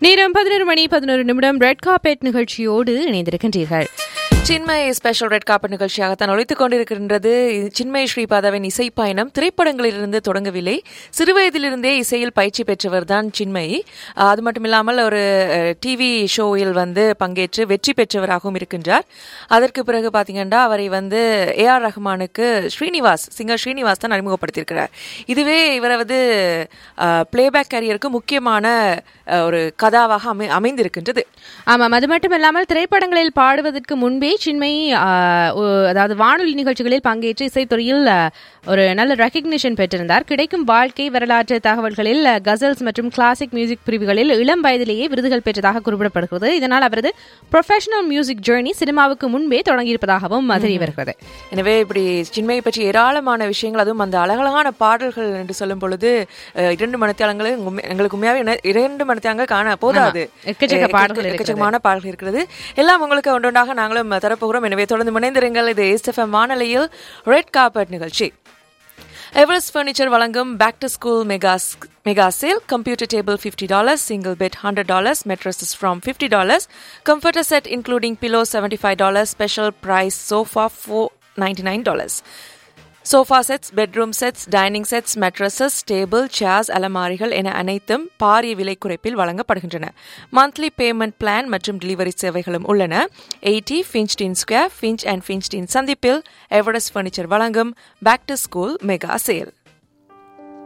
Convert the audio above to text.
நேரம் பதினொரு மணி பதினோரு நிமிடம் ரெட் கார்பெட் நிகழ்ச்சியோடு இணைந்திருக்கின்றீர்கள் சின்மய் ஸ்பெஷல் ரெட் காப்பர் நிகழ்ச்சியாகத்தான் ஒழித்துக் கொண்டிருக்கின்றது சின்மய் ஸ்ரீபாதாவின் இசை பயணம் திரைப்படங்களிலிருந்து தொடங்கவில்லை சிறுவயதிலிருந்தே இசையில் பயிற்சி பெற்றவர் தான் சின்மயி அஹ், அது மட்டும் இல்லாமல் ஒரு டிவி ஷோவில் வந்து பங்கேற்று வெற்றி பெற்றவராகவும் இருக்கின்றார் அதற்கு பிறகு பார்த்தீங்கன்னா அவரை வந்து ஏ ஆர் ரஹ்மானுக்கு ஸ்ரீனிவாஸ் சிங்கர் ஸ்ரீனிவாஸ் தான் அறிமுகப்படுத்தியிருக்கிறார் இதுவே இவரை வந்து பிளேபேக் கேரியருக்கு முக்கியமான அஹ், ஒரு கதாவாக அமை அமைந்திருக்கின்றது ஆமாம் அது மட்டும் இல்லாமல் திரைப்படங்களில் பாடுவதற்கு முன்பே சின்மயி ஆ, ஒ- அதாவது வானொலி நிகழ்ச்சிகளில் பங்கேற்று இசைத்துறையில் ஆ, ஒரு நல்ல ரெக்கக்னிஷன் பெற்றிருந்தார் கிடைக்கும் வாழ்க்கை வரலாற்று தகவல்களில் ஆ, கசல்ஸ் மற்றும் கிளாசிக் மியூசிக் பிரிவுகளில் இளம் வயதிலேயே விருதுகள் பெற்றதாக குறிப்பிடப்படுகிறது இதனால் அவரது ப்ரொஃபஷனல் மியூசிக் ஜேர்னி சினிமாவுக்கு முன்பே தொடங்கியிருப்பதாகவும் தெரிய வருகிறது எனவே இப்படி சின்மையை பற்றி ஏராளமான விஷயங்கள் அதுவும் அந்த அழகழகான பாடல்கள் என்று சொல்லும் பொழுது அஹ், இரண்டு மணித்தியாலங்கள் எங்களுக்கு உண்மையாவே என்ன- இரண்டு மணித்தியாங்க காண போதாது எக்கச்சக்க எ- பாடல்கள் இருக்கிறது. எக்கச்சக்கமான பாடல்கள் இருக்கிறது எல்லாம் உங்களுக்கு ஒன்றொன்றாக நாங்களும் தரப்போகிறோம் எனவே தொடர்ந்து முனைந்திருங்கள் இது எஸ்எஃப்எம் வானொலியில் ரெட் கார்பெட் நிகழ்ச்சி எவரெஸ்ட் ஃபர்னிச்சர் வழங்கும் back to school mega mega sale computer table fifty dollars single bed hundred dollars mattresses from fifty dollars comforter set including below seventy five dollars special price sofa four ninety nine dollars sofa sets bedroom sets dining sets mattresses table chairs அலமாரிகள் என அனைத்தும் பாரிய விலை குறைப்பில் வழங்கப்படுகின்றன monthly payment plan மற்றும் delivery சேவைகளும் உள்ளன எயிட்டி ஃபின்ச்டின் ஸ்கொயர் ஃபின்ச் அண்ட் ஃபின்ச்டின் சந்திப்பில் எவரெஸ்ட் ஃபர்னிச்சர் வழங்கும் back to school mega sale